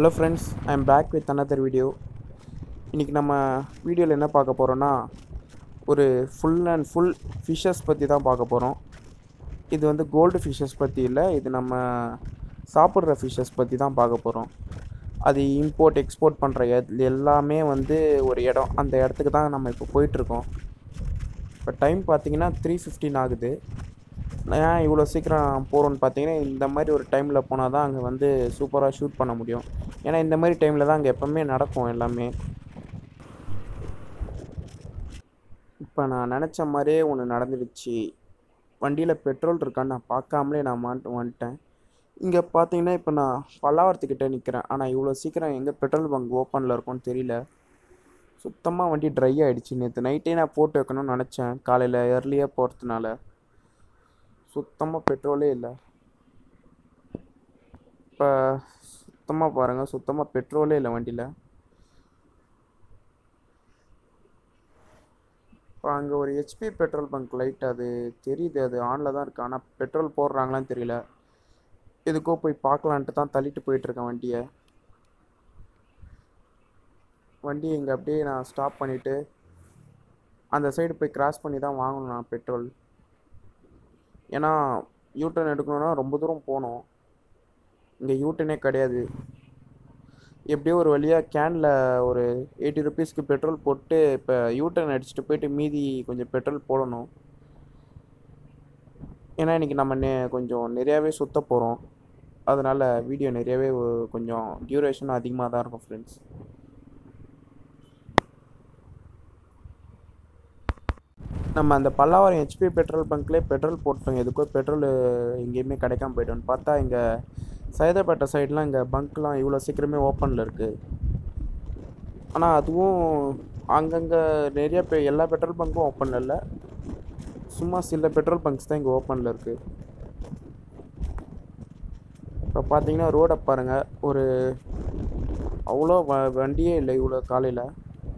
Hello friends I am back with another video இன்றைக்கி நம்ம வீடியோவில் என்ன பார்க்க போகிறோன்னா ஒரு ஃபுல் அண்ட் ஃபுல் ஃபிஷ்ஷஸ் பற்றி தான் பார்க்க போகிறோம் இது வந்து கோல்டு ஃபிஷ்ஷஸ் பற்றி இல்லை இது நம்ம சாப்பிட்ற ஃபிஷ்ஷஸ் பற்றி தான் பார்க்க போகிறோம் அது இம்போர்ட் எக்ஸ்போர்ட் பண்ணுற எல்லாமே வந்து ஒரு இடம் அந்த இடத்துக்கு தான் நம்ம இப்போ போயிட்டுருக்கோம் இப்போ டைம் பார்த்தீங்கன்னா த்ரீ ஃபிஃப்டீன் ஆகுது ஏன் இவ்வளோ சீக்கிரம் போகிறோன்னு பார்த்தீங்கன்னா இந்த மாதிரி ஒரு டைமில் போனால் தான் அங்கே வந்து சூப்பராக ஷூட் பண்ண முடியும் ஏன்னா இந்த மாதிரி டைமில் தான் அங்கே எப்போவுமே நடக்கும் எல்லாமே இப்போ நான் நினச்ச மாதிரியே ஒன்று நடந்துடுச்சு வண்டியில் பெட்ரோல் இருக்கான்னு நான் பார்க்காமலே நான் மாட்டு வந்துட்டேன் இங்கே பார்த்தீங்கன்னா இப்போ நான் பல்லாவரத்துக்கிட்ட நிற்கிறேன் ஆனால் இவ்வளோ சீக்கிரம் எங்கே பெட்ரோல் பங்க் ஓப்பனில் இருக்கும்னு தெரியல சுத்தமாக வண்டி ட்ரை ஆகிடுச்சு நேற்று நைட்டே நான் போட்டு வைக்கணும்னு நினச்சேன் காலையில் ஏர்லியாக போகிறதுனால சுத்தமாக பெட்ரோலே இல்லை இப்போ சுத்தமாக பாருங்கள் சுத்தமாக பெட்ரோலே இல்லை வண்டியில் இப்போ அங்கே ஒரு ஹெச்பி பெட்ரோல் பங்க் லைட் அது தெரியுது அது ஆனில் தான் இருக்குது ஆனால் பெட்ரோல் போடுறாங்களான்னு தெரியல எதுக்கோ போய் பார்க்கலான்ட்டு தான் தள்ளிட்டு போயிட்டுருக்கேன் வண்டியை வண்டி இங்கே அப்படியே நான் ஸ்டாப் பண்ணிவிட்டு அந்த சைடு போய் கிராஸ் பண்ணி தான் வாங்கணும் நான் பெட்ரோல் ஏன்னா யூட்டர்ன் எடுக்கணுன்னா ரொம்ப தூரம் போகணும் இங்கே யூட்டர்னே கிடையாது எப்படியோ ஒரு வழியாக கேனில் ஒரு எயிட்டி ருபீஸ்க்கு பெட்ரோல் போட்டு இப்போ யூட்டர்ன் அடிச்சுட்டு போயிட்டு மீதி கொஞ்சம் பெட்ரோல் போடணும் ஏன்னா இன்றைக்கி நம்ம நெ கொஞ்சம் நிறையாவே சுற்ற போகிறோம் அதனால் வீடியோ நிறையவே ஒ- கொஞ்சம் டியூரேஷன் அதிகமாக தான் இருக்கும் ஃப்ரெண்ட்ஸ் நம்ம அந்த பல்லாவரம் ஹெச்பி பெட்ரோல் பங்க்லேயே பெட்ரோல் போட்டோம் எதுக்கோ பெட்ரோல் எங்கேயுமே கிடைக்காம போய்ட்டோம்னு பார்த்தா இங்கே சைதாப்பேட்டை சைட்லாம் இங்கே பங்க்லாம் இவ்வளோ சீக்கிரமே ஓப்பனில் இருக்குது ஆனால் அதுவும் அங்கங்கே நிறைய பெ எல்லா பெட்ரோல் பங்க்கும் ஓப்பனில் இல்லை சும்மா சில பெட்ரோல் பங்க்ஸ் தான் இங்கே ஓப்பனில் இருக்குது இப்போ பார்த்தீங்கன்னா ரோடை பாருங்கள் ஒரு அவ்வளோ வ வண்டியே இல்லை இவ்வளோ காலையில்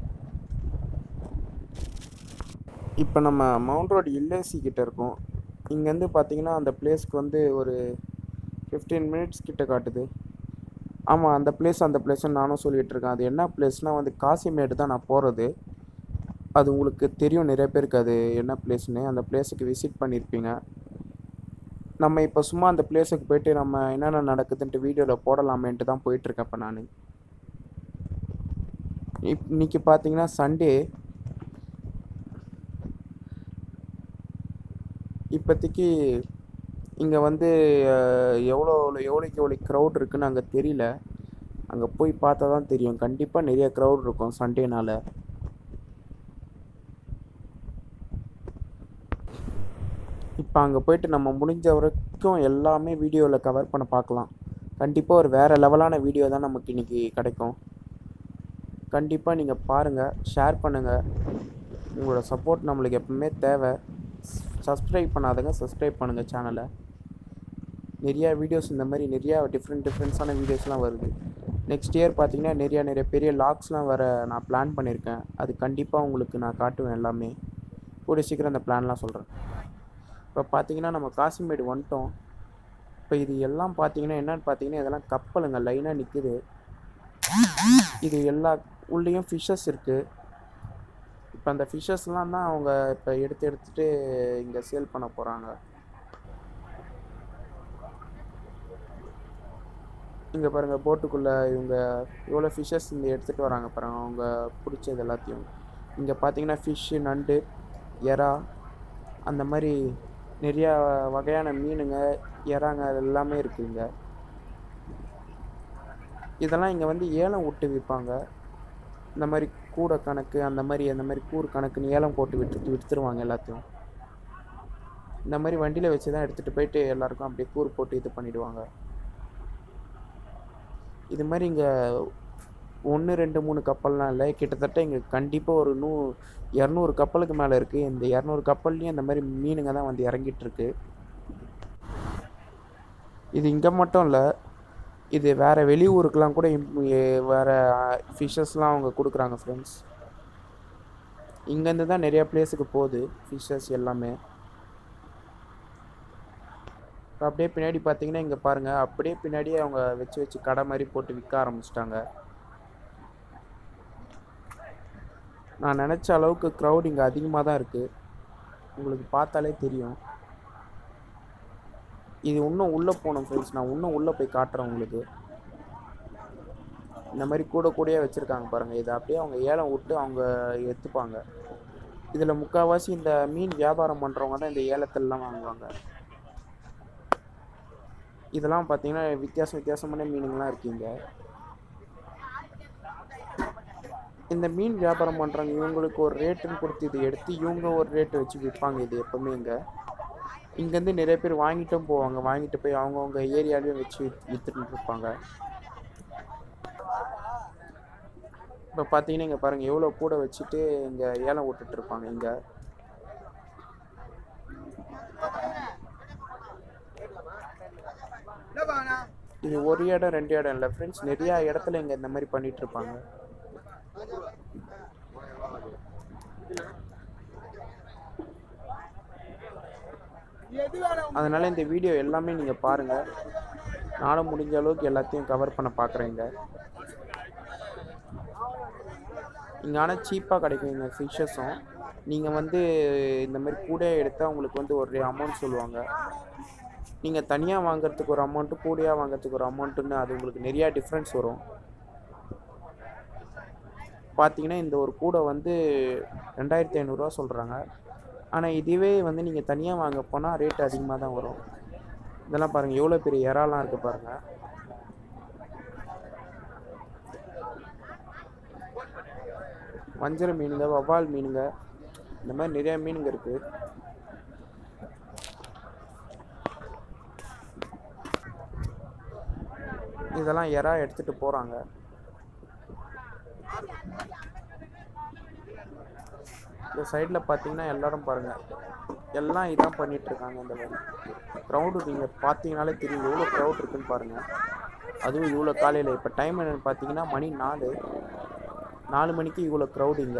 இப்போ நம்ம மவுண்ட் ரோடு எல்ஏசி கிட்ட இருக்கோம் இங்கேருந்து பார்த்தீங்கன்னா அந்த பிளேஸ்க்கு வந்து ஒரு ஃபிஃப்டீன் மினிட்ஸ் கிட்ட காட்டுது ஆமாம் அந்த பிளேஸ் அந்த பிளேஸ்னு நானும் சொல்லிகிட்டு இருக்கேன் அது என்ன பிளேஸ்னால் வந்து காசிமேடு தான் நான் போகிறது அது உங்களுக்கு தெரியும் நிறைய பேருக்கு அது என்ன பிளேஸ்னு அந்த பிளேஸுக்கு விசிட் பண்ணியிருப்பீங்க நம்ம இப்போ சும்மா அந்த பிளேஸுக்கு போயிட்டு நம்ம என்னென்ன நடக்குதுன்ட்டு வீடியோவில் போடலாமேன்ட்டு தான் போயிட்டுருக்கேன் இப்போ நான் இப் இன்னைக்கு பார்த்தீங்கன்னா சண்டே இப்போதைக்கு இங்கே வந்து அஹ், எவ்வளோ எவ்வளோக்கு எவ்வளோ க்ரௌட் இருக்குன்னு அங்கே தெரியல அங்கே போய் பார்த்தா தான் தெரியும் கண்டிப்பாக நிறைய க்ரௌட் இருக்கும் சண்டேனால இப்போ அங்கே போயிட்டு நம்ம முடிஞ்ச வரைக்கும் எல்லாமே வீடியோவில் கவர் பண்ண பார்க்கலாம் கண்டிப்பாக ஒரு வேறு லெவலான வீடியோ தான் நமக்கு இன்றைக்கி கிடைக்கும் கண்டிப்பாக நீங்கள் பாருங்கள் ஷேர் பண்ணுங்கள் உங்களோட சப்போர்ட் நம்மளுக்கு எப்பவுமே தேவை சப்ஸ்கிரைப் பண்ணாதங்க சப்ஸ்கிரைப் பண்ணுங்கள் சேனலை நிறையா வீடியோஸ் இந்த மாதிரி நிறையா டிஃப்ரெண்ட் டிஃப்ரெண்ட்ஸான வீடியோஸ்லாம் வருது நெக்ஸ்ட் இயர் பார்த்தீங்கன்னா நிறையா நிறைய பெரிய லாக்ஸ்லாம் வர நான் பிளான் பண்ணியிருக்கேன் அது கண்டிப்பாக உங்களுக்கு நான் காட்டுவேன் எல்லாமே கூடிய சீக்கிரம் அந்த பிளான்லாம் சொல்கிறேன் இப்போ பார்த்தீங்கன்னா நம்ம காசிமேடு வந்துட்டோம் இப்போ இது எல்லாம் பார்த்தீங்கன்னா என்னன்னு பார்த்தீங்கன்னா இதெல்லாம் கப்பலுங்க லைனாக நிற்குது இது எல்லா உள்ளேயும் ஃபிஷ்ஷஸ் இருக்குது இப்போ அந்த ஃபிஷ்ஷஸ்லாம் தான் அவங்க இப்போ எடுத்து எடுத்துட்டு இங்கே சேல் பண்ண போகிறாங்க இங்கே பாருங்கள் போட்டுக்குள்ளே இவங்க எவ்வளோ ஃபிஷ்ஷஸ் இங்கே எடுத்துகிட்டு வராங்க பாருங்க அவங்க பிடிச்சது எல்லாத்தையும் இங்கே பார்த்தீங்கன்னா ஃபிஷ்ஷு நண்டு எறா அந்த மாதிரி நிறையா வகையான மீனுங்க எறாங்க அது எல்லாமே இருக்குதுங்க இதெல்லாம் இங்கே வந்து ஏலம் விட்டு விற்பாங்க இந்த மாதிரி கூடை கணக்கு அந்த மாதிரி அந்த மாதிரி கூறு கணக்குன்னு ஏலம் போட்டு விட்டு விற்றுருவாங்க எல்லாத்தையும் இந்த மாதிரி வண்டியில் வச்சு தான் எடுத்துகிட்டு போயிட்டு எல்லாருக்கும் அப்படியே கூறு போட்டு இது பண்ணிடுவாங்க இது மாதிரி இங்கே ஒன்று ரெண்டு மூணு கப்பல்லாம் இல்லை கிட்டத்தட்ட இங்கே கண்டிப்பாக ஒரு நூ இரநூறு கப்பலுக்கு மேலே இருக்குது இந்த இரநூறு கப்பல்லையும் இந்த மாதிரி மீனுங்க தான் வந்து இறங்கிட்டு இருக்கு இது இங்கே மட்டும் இல்லை இது வேறு வெளியூருக்கெலாம் கூட இம்- எ- வேறு ஃபிஷ்ஷஸ்லாம் அவங்க கொடுக்குறாங்க ஃப்ரெண்ட்ஸ் இங்கேருந்து தான் நிறையா பிளேஸுக்கு போகுது ஃபிஷ்ஷஸ் எல்லாமே இப்போ அப்படியே பின்னாடி பார்த்தீங்கன்னா இங்கே பாருங்கள் அப்படியே பின்னாடியே அவங்க வச்சு வச்சு கடை மாதிரி போட்டு விற்க ஆரம்பிச்சிட்டாங்க நான் நினச்ச அளவுக்கு க்ரௌட் இங்கே அதிகமாக தான் இருக்குது உங்களுக்கு பார்த்தாலே தெரியும் இது இன்னும் உள்ளே போகணும் ஃப்ரெண்ட்ஸ் நான் இன்னும் உள்ளே போய் காட்டுறேன் உங்களுக்கு இந்த மாதிரி கூட கூடயே வச்சுருக்காங்க பாருங்கள் இதை அப்படியே அவங்க ஏலம் விட்டு அவங்க எடுத்துப்பாங்க இதில் முக்கால்வாசி இந்த மீன் வியாபாரம் பண்ணுறவங்க தான் இந்த ஏலத்திலலாம் வாங்குவாங்க இதெல்லாம் பார்த்தீங்கன்னா வித்தியாசம் வித்தியாசமான மீனுங்கள்லாம் இருக்கீங்க இந்த மீன் வியாபாரம் பண்ணுறவங்க இவங்களுக்கு ஒரு ரேட்டுன்னு கொடுத்து இதை எடுத்து இவங்க ஒரு ரேட்டு வச்சு விற்பாங்க இது எப்போவுமே இங்கே இங்கேருந்து நிறைய பேர் வாங்கிட்டும் போவாங்க வாங்கிட்டு போய் அவங்கவுங்க ஏரியாலையும் வச்சு விற்றுட்டு இருப்பாங்க இப்போ பார்த்தீங்கன்னா இங்கே பாருங்கள் எவ்வளோ கூட வச்சுட்டு இங்கே ஏலம் விட்டுட்டு இருப்பாங்க இங்கே இது ஒரு இடம் ரெண்டு இடம் இல்லை ஃப்ரெண்ட்ஸ் நிறையா இடத்துல இங்கே இந்த மாதிரி பண்ணிட்டு இருப்பாங்க அதனால் இந்த வீடியோ எல்லாமே நீங்கள் பாருங்கள் நானும் முடிஞ்ச அளவுக்கு எல்லாத்தையும் கவர் பண்ண பார்க்குறேங்க இங்கே ஆனால் சீப்பாக கிடைக்கும் இங்கே ஃபிஷ்ஷஸும் நீங்கள் வந்து இந்த மாதிரி கூடையாக எடுத்தால் உங்களுக்கு வந்து ஒரு அமௌண்ட் சொல்லுவாங்க நீங்கள் தனியாக வாங்குறதுக்கு ஒரு அமௌண்ட்டு கூடையாக வாங்குறதுக்கு ஒரு அமௌண்ட்டுன்னு அது உங்களுக்கு நிறையா டிஃப்ரென்ஸ் வரும் பார்த்தீங்கன்னா இந்த ஒரு கூடை வந்து ரெண்டாயிரத்தி ஐநூறுரூவா சொல்கிறாங்க ஆனால் இதுவே வந்து நீங்கள் தனியாக வாங்க போனால் ரேட் அதிகமாக தான் வரும் இதெல்லாம் பாருங்கள் எவ்வளோ பெரிய இறாலாம் இருக்குது பாருங்கள் வஞ்சர மீனுங்க வவ்வால் மீனுங்க இந்த மாதிரி நிறைய மீனுங்க இருக்குது இதெல்லாம் இறா எடுத்துகிட்டு போகிறாங்க இந்த சைடில் பார்த்தீங்கன்னா எல்லாரும் பாருங்கள் எல்லாம் இதான் பண்ணிட்டு இருக்காங்க இந்த மாதிரி க்ரௌடு நீங்கள் பார்த்தீங்கனாலே தெரியும் எவ்வளோ க்ரௌட் இருக்குன்னு பாருங்கள் அதுவும் இவ்வளோ காலையில் இப்போ டைம் என்னென்னு பார்த்தீங்கன்னா மணி நாலு நாலு மணிக்கு இவ்வளோ க்ரௌடு இங்கே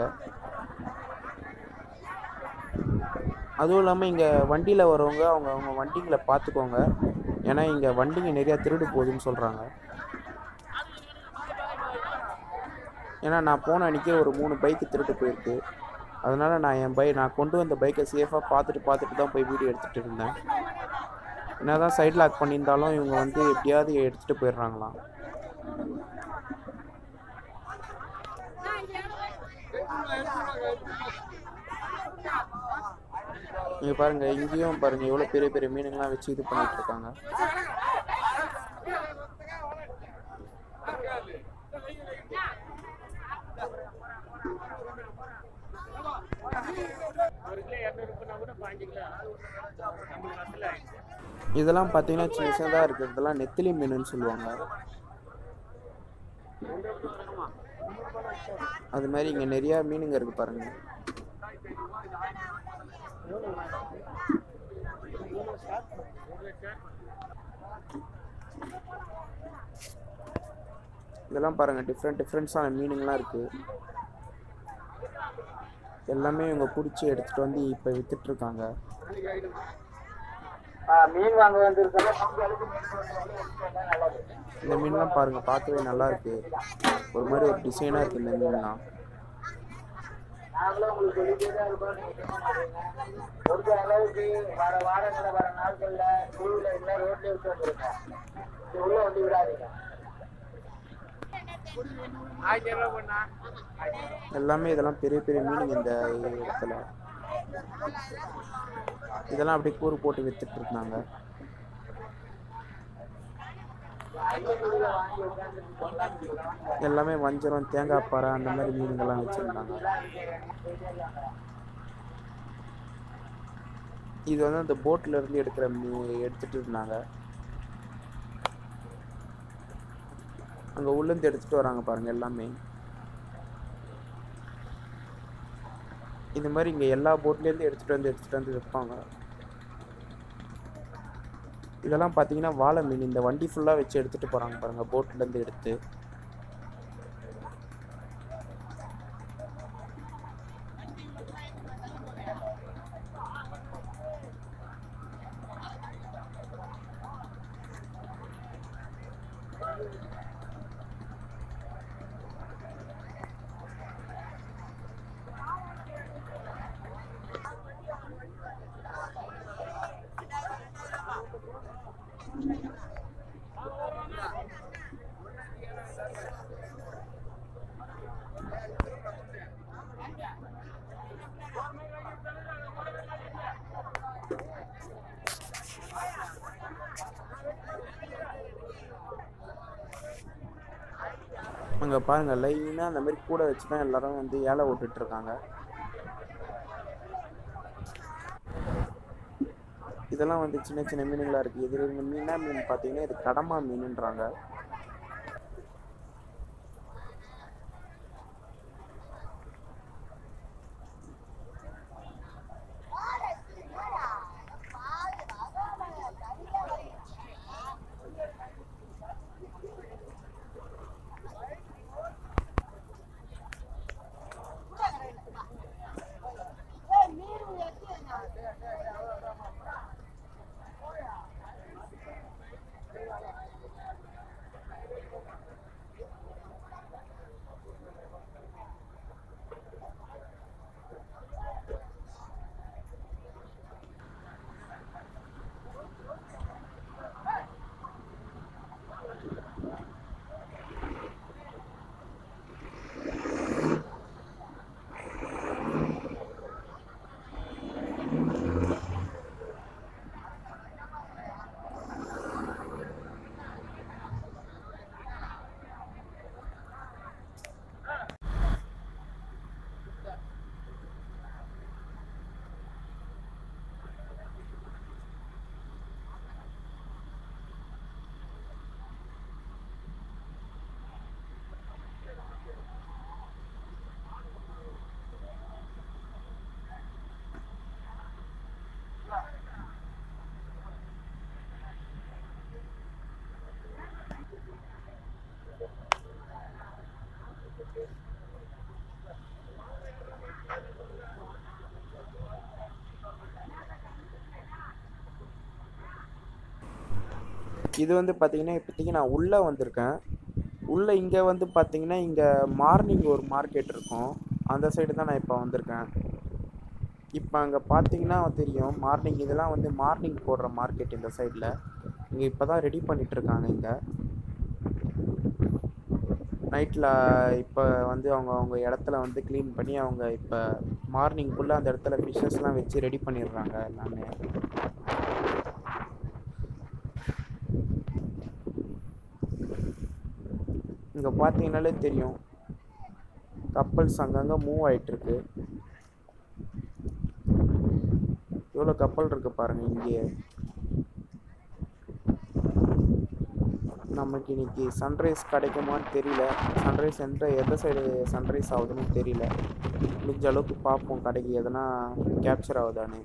அதுவும் இல்லாமல் இங்கே வண்டியில் வரவங்க அவங்க அவங்க வண்டிங்களை பார்த்துக்கோங்க ஏன்னா இங்கே வண்டிங்க நிறையா திருடு போகுதுன்னு சொல்கிறாங்க ஏன்னா நான் போன அன்றைக்கி ஒரு மூணு பைக்கு திருட்டு போயிருக்கு அதனால் நான் என் பை நான் கொண்டு வந்த பைக்கை சேஃபாக பார்த்துட்டு பார்த்துட்டு தான் போய் வீடியோ எடுத்துகிட்டு இருந்தேன் என்ன தான் சைட் லாக் பண்ணியிருந்தாலும் இவங்க வந்து எப்படியாவது எடுத்துகிட்டு போயிடுறாங்களாம் இங்கே பாருங்கள் இங்கேயும் பாருங்கள் எவ்வளோ பெரிய பெரிய மீனுங்கள்லாம் வச்சு இது பண்ணிட்டு இருக்காங்க இதெல்லாம் பார்த்தீங்கன்னா சின்ன சின்னதாக இருக்குது இதெல்லாம் நெத்திலி மீனுன்னு சொல்லுவாங்க அது மாதிரி இங்கே நிறையா மீனுங்க இருக்குது பாருங்கள் இதெல்லாம் பாருங்கள் டிஃப்ரெண்ட் டிஃப்ரெண்ட்ஸான மீனுங்களாம் இருக்குது எல்லாமே இவங்க பிடிச்சி எடுத்துகிட்டு வந்து இப்போ விற்றுட்ருக்காங்க மீன் வாங்க வந்திருக்கோம் இந்த மீன்லாம் பாருங்கள் பார்க்கவே நல்லா இருக்கு ஒரு மாதிரி ஒரு டிசைனாக இருக்குது இந்த மீன்லாம் நாங்களும் உங்களுக்கு சொல்லிட்டே தான் இருக்கோம் நீங்க சும்மா மாட்டீங்க. முடிஞ்ச அளவுக்கு வர வாரங்களில் வர நாட்கள்ல டூல இல்லை ரோட்லயே விட்டு வந்துருக்கோம் இது உள்ள வந்து விடாதீங்க எல்லாமே இதெல்லாம் பெரிய பெரிய மீனுங்க இந்த இடத்துல இதெல்லாம் அப்படியே கூறு போட்டு வித்துட்டு இருந்தாங்க எல்லாமே வஞ்சரம் தேங்காய் பாறை அந்த மாதிரி மீனுங்கெல்லாம் வச்சுருந்தாங்க இது வந்து அந்த போட்டில் இருந்து எடுக்கிற மீ எடுத்துட்டு இருந்தாங்க அங்கே உள்ளேருந்து எடுத்துகிட்டு வராங்க பாருங்கள் எல்லாமே இந்த மாதிரி இங்கே எல்லா போட்லேருந்து எடுத்துகிட்டு வந்து எடுத்துகிட்டு வந்து வைப்பாங்க இதெல்லாம் பார்த்தீங்கன்னா வாழை மீன் இந்த வண்டி ஃபுல்லாக வச்சு எடுத்துகிட்டு போகிறாங்க பாருங்கள் போட்லேருந்து எடுத்து அங்கே பாருங்கள் லைனாக அந்த மாதிரி கூட வச்சு தான் எல்லாரும் வந்து ஏழை விட்டுட்டு இருக்காங்க இதெல்லாம் வந்து சின்ன சின்ன மீனுங்களாக இருக்குது இது இந்த மீனா மீன் பார்த்தீங்கன்னா இது கடமா மீனுன்றாங்க இது வந்து பார்த்தீங்கன்னா இப்போதைக்கு நான் உள்ளே வந்திருக்கேன் உள்ளே இங்கே வந்து பார்த்தீங்கன்னா இங்கே மார்னிங் ஒரு மார்க்கெட் இருக்கும் அந்த சைடு தான் நான் இப்போ வந்திருக்கேன் இப்போ அங்கே பார்த்தீங்கன்னா தெரியும் மார்னிங் இதெல்லாம் வந்து மார்னிங் போடுற மார்க்கெட் இந்த சைடில் இங்கே இப்போ தான் ரெடி பண்ணிகிட்ருக்காங்க இங்கே நைட்டில் இப்போ வந்து அவங்க அவங்க இடத்துல வந்து க்ளீன் பண்ணி அவங்க இப்போ மார்னிங்குள்ளே அந்த இடத்துல ஃபிஷ்ஷஸ்லாம் வச்சு ரெடி பண்ணிடுறாங்க எல்லாமே இங்கே பார்த்தீங்கனாலே தெரியும் கப்பல்ஸ் அங்கங்கே மூவ் ஆகிட்டுருக்கு எவ்வளோ கப்பல் இருக்கு பாருங்க இங்கேயே நமக்கு இன்னைக்கு சன்ரைஸ் கிடைக்குமான்னு தெரியல சன்ரைஸ் எந்த எந்த சைடு சன்ரைஸ் ஆகுதுன்னு தெரியல முடிஞ்ச அளவுக்கு பார்ப்போம் கடைக்கு எதனா கேப்சர் ஆகுதான்னு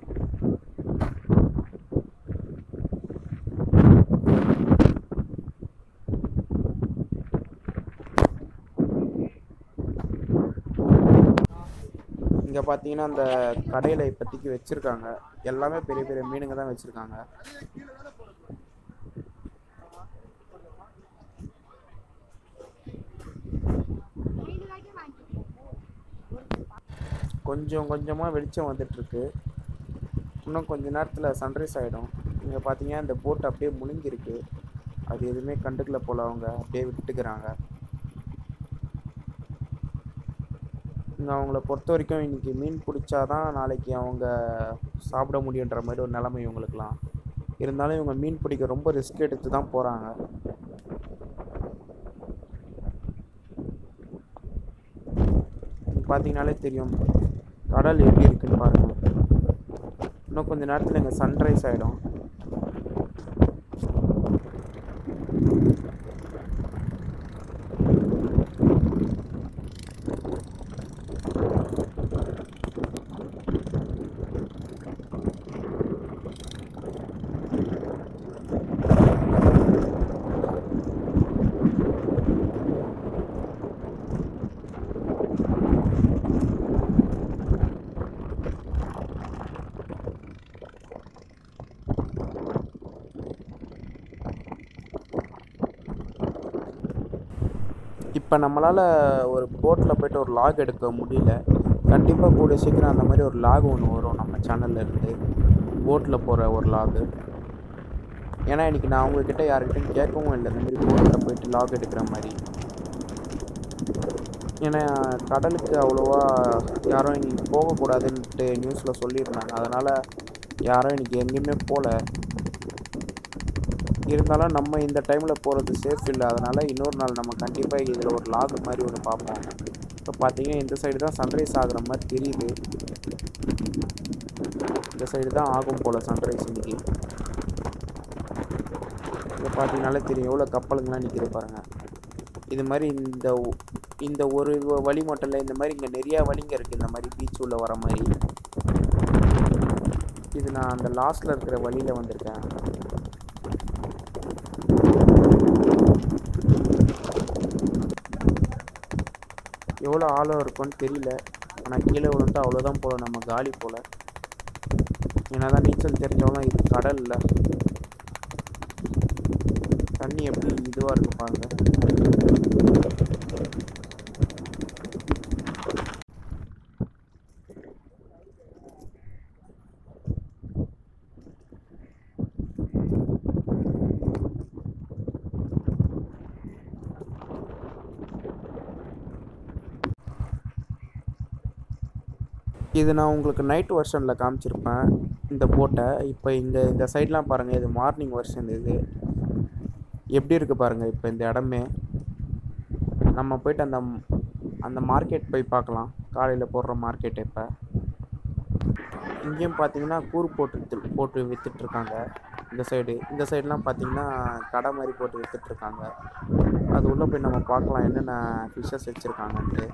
இங்கே பார்த்தீங்கன்னா அந்த கடையில் இப்போதைக்கு வச்சுருக்காங்க எல்லாமே பெரிய பெரிய மீனுங்க தான் வச்சுருக்காங்க கொஞ்சம் கொஞ்சமாக வெளிச்சம் வந்துட்டுருக்கு இன்னும் கொஞ்ச நேரத்தில் சன்ரைஸ் ஆகிடும் இங்கே பார்த்தீங்கன்னா இந்த போட் அப்படியே முழுங்கிருக்கு அது எதுவுமே கண்டுக்கல போல் அவங்க அப்படியே விட்டுக்கிறாங்க இங்கே அவங்கள பொறுத்த வரைக்கும் இன்றைக்கி மீன் பிடிச்சாதான் நாளைக்கு அவங்க சாப்பிட முடியுன்ற மாதிரி ஒரு நிலைமை இவங்களுக்குலாம் இருந்தாலும் இவங்க மீன் பிடிக்க ரொம்ப ரிஸ்க் எடுத்து தான் போகிறாங்க பார்த்தீங்கனாலே தெரியும் கடல் எப்படி இருக்குன்னு பாருங்கள் இன்னும் கொஞ்ச நேரத்தில் இங்கே சன்ரைஸ் ஆகிடும் இப்போ நம்மளால் ஒரு போட்டில் போயிட்டு ஒரு லாக் எடுக்க முடியல கண்டிப்பாக கூட சீக்கிரம் அந்த மாதிரி ஒரு லாக் ஒன்று வரும் நம்ம சேனல்ல இருந்து போட்டில் போகிற ஒரு லாகு ஏன்னா இன்றைக்கி நான் அவங்கக்கிட்ட யாருக்கிட்டையும் கேட்கவும் இல்லை இந்த மாதிரி போட்டில் போயிட்டு லாக் எடுக்கிற மாதிரி ஏன்னா கடலுக்கு அவ்வளோவா யாரும் இன்னைக்கு போகக்கூடாதுன்ட்டு நியூஸில் சொல்லியிருந்தாங்க அதனால் யாரும் இன்றைக்கி எங்கேயுமே போகல இருந்தாலும் நம்ம இந்த டைமில் போகிறது சேஃப் இல்லை அதனால் இன்னொரு நாள் நம்ம கண்டிப்பாக இதில் ஒரு லாக் மாதிரி ஒன்று பார்ப்போம் இப்போ பார்த்தீங்கன்னா இந்த சைடு தான் சன்ரைஸ் ஆகுற மாதிரி தெரியுது இந்த சைடு தான் ஆகும் போல் சன்ரைஸ் இன்னைக்கு இங்கே பார்த்தீங்கனாலே தெரியும் எவ்வளோ கப்பலுங்களாம் நிற்கிது பாருங்கள் இது மாதிரி இந்த ஒ- இந்த ஒரு வ- வழி மட்டும் இல்லை இந்த மாதிரி இங்கே நிறையா வழிங்க இருக்குது இந்த மாதிரி பீச் உள்ள வர மாதிரி இது நான் அந்த லாஸ்ட்டில் இருக்கிற வழியில் வந்திருக்கேன் எவ்வளோ ஆழம் இருக்கும்னு தெரியல ஆனால் கீழே விழுந்தா அவ்வளோதான் போல நம்ம காலி போல என்னதான் நீச்சல் தெரிஞ்சவங்க இது கடல் இல்லை தண்ணி எப்படி இதுவாக இருக்கு பாருங்க இது நான் உங்களுக்கு நைட் வெர்ஷனில் காமிச்சிருப்பேன் இந்த போட்டை இப்போ இங்கே இந்த சைட்லாம் பாருங்கள் இது மார்னிங் வெர்ஷன் இது எப்படி இருக்குது பாருங்கள் இப்போ இந்த இடமே நம்ம போயிட்டு அந்த அந்த மார்க்கெட் போய் பார்க்கலாம் காலையில் போடுற மார்க்கெட் இப்போ இங்கேயும் பார்த்தீங்கன்னா கூறு போட்டு வித்து- போட்டு விற்றுட்ருக்காங்க இந்த சைடு இந்த சைடுலாம் பார்த்தீங்கன்னா கடை மாதிரி போட்டு விற்றுட்ருக்காங்க அது உள்ளே போய் நம்ம பார்க்கலாம் என்னென்ன ஃபிஷ்ஷஸ் வச்சுருக்காங்கன்ட்டு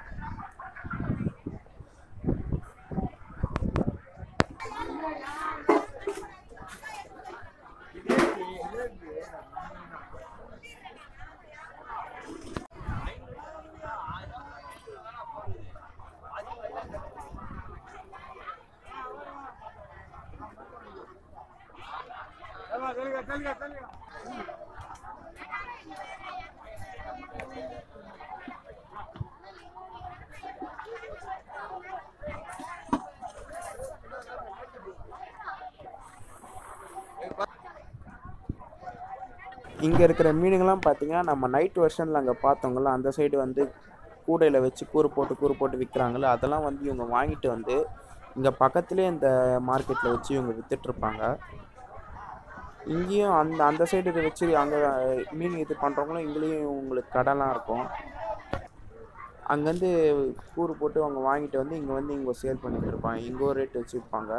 இங்கே இருக்கிற மீனுங்கெல்லாம் பார்த்தீங்கன்னா நம்ம நைட் வெர்ஷனில் அங்கே பார்த்தோங்கள அந்த சைடு வந்து கூடையில் வச்சு கூறு போட்டு கூறு போட்டு விற்கிறாங்களே அதெல்லாம் வந்து இவங்க வாங்கிட்டு வந்து இங்கே பக்கத்துலேயே இந்த மார்க்கெட்டில் வச்சு இவங்க விற்றுட்ருப்பாங்க இங்கேயும் அந்த அந்த சைடு இதை வச்சு அங்கே மீன் இது பண்ணுறவங்களும் இங்கேயும் உங்களுக்கு கடைலாம் இருக்கும் அங்கேருந்து கூறு போட்டு அவங்க வாங்கிட்டு வந்து இங்கே வந்து இங்கே சேல் பண்ணிட்டு இருப்பாங்க இங்கே ஒரு ரேட் வச்சு விற்பாங்க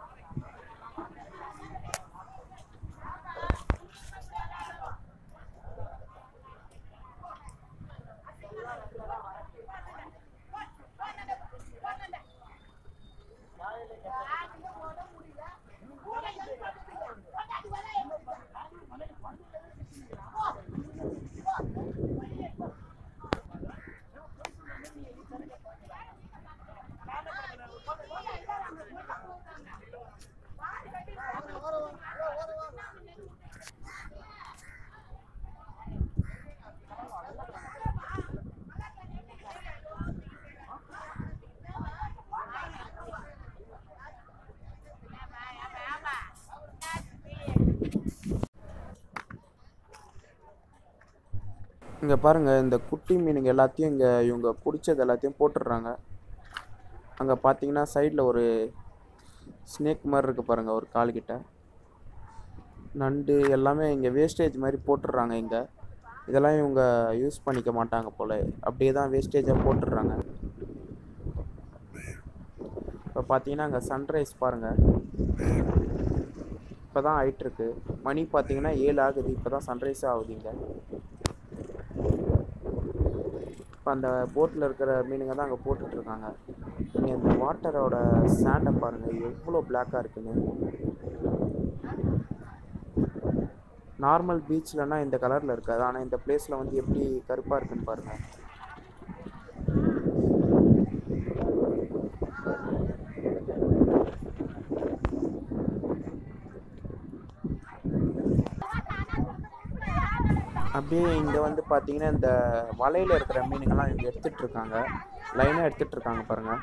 இங்கே பாருங்கள் இந்த குட்டி மீனுங்க எல்லாத்தையும் இங்கே இவங்க பிடிச்சது எல்லாத்தையும் போட்டுடுறாங்க அங்கே பார்த்தீங்கன்னா சைடில் ஒரு ஸ்னேக் மாதிரி இருக்குது பாருங்கள் ஒரு கால்கிட்ட நண்டு எல்லாமே இங்கே வேஸ்டேஜ் மாதிரி போட்டுடுறாங்க இங்கே இதெல்லாம் இவங்க யூஸ் பண்ணிக்க மாட்டாங்க போல் அப்படியே தான் வேஸ்டேஜாக போட்டுடுறாங்க இப்போ பார்த்தீங்கன்னா அங்கே சன்ரைஸ் பாருங்கள் இப்போ தான் ஆயிட்டுருக்கு மணி பார்த்தீங்கன்னா ஏழு ஆகுது இப்போ தான் சன்ரைஸ் ஆகுது இங்கே இப்போ அந்த போட்டில் இருக்கிற மீனுங்க தான் அங்கே போட்டுட்ருக்காங்க நீங்கள் அந்த வாட்டரோட சாண்டை பாருங்கள் எவ்வளோ பிளாக்காக இருக்குன்னு நார்மல் பீச்லனா இந்த கலரில் இருக்காது ஆனால் இந்த பிளேஸில் வந்து எப்படி கருப்பாக இருக்குன்னு பாருங்கள் அப்படியே இங்கே வந்து பார்த்தீங்கன்னா இந்த வலையில் இருக்கிற மீனுங்கெல்லாம் இங்கே எடுத்துகிட்டு இருக்காங்க லைனாக எடுத்துகிட்டு இருக்காங்க பாருங்கள்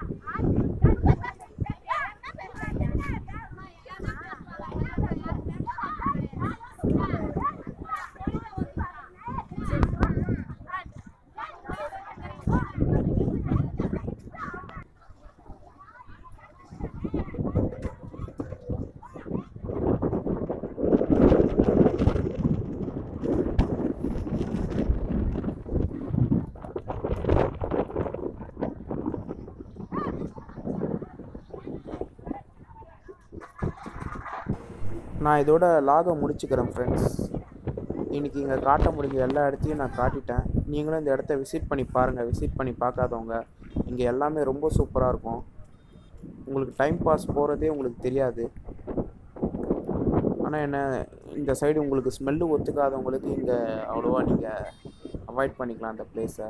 நான் இதோட லாகை முடிச்சுக்கிறேன் ஃப்ரெண்ட்ஸ் இன்றைக்கி இங்கே காட்ட முடிஞ்ச எல்லா இடத்தையும் நான் காட்டிட்டேன் நீங்களும் இந்த இடத்த விசிட் பண்ணி பாருங்கள் விசிட் பண்ணி பார்க்காதவங்க இங்கே எல்லாமே ரொம்ப சூப்பராக இருக்கும் உங்களுக்கு டைம் பாஸ் போகிறதே உங்களுக்கு தெரியாது ஆனால் என்ன இந்த சைடு உங்களுக்கு ஸ்மெல்லு ஒத்துக்காதவங்களுக்கு இங்கே அவ்வளோவா நீங்கள் அவாய்ட் பண்ணிக்கலாம் அந்த பிளேஸை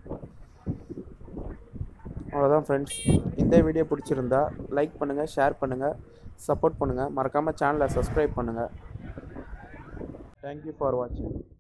அவ்வளோதான் ஃப்ரெண்ட்ஸ் இந்த வீடியோ பிடிச்சிருந்தா லைக் பண்ணுங்கள் ஷேர் பண்ணுங்கள் சப்போர்ட் பண்ணுங்கள் மறக்காமல் சேனலை சப்ஸ்கிரைப் பண்ணுங்கள் தேங்க்யூ ஃபார் வாட்சிங்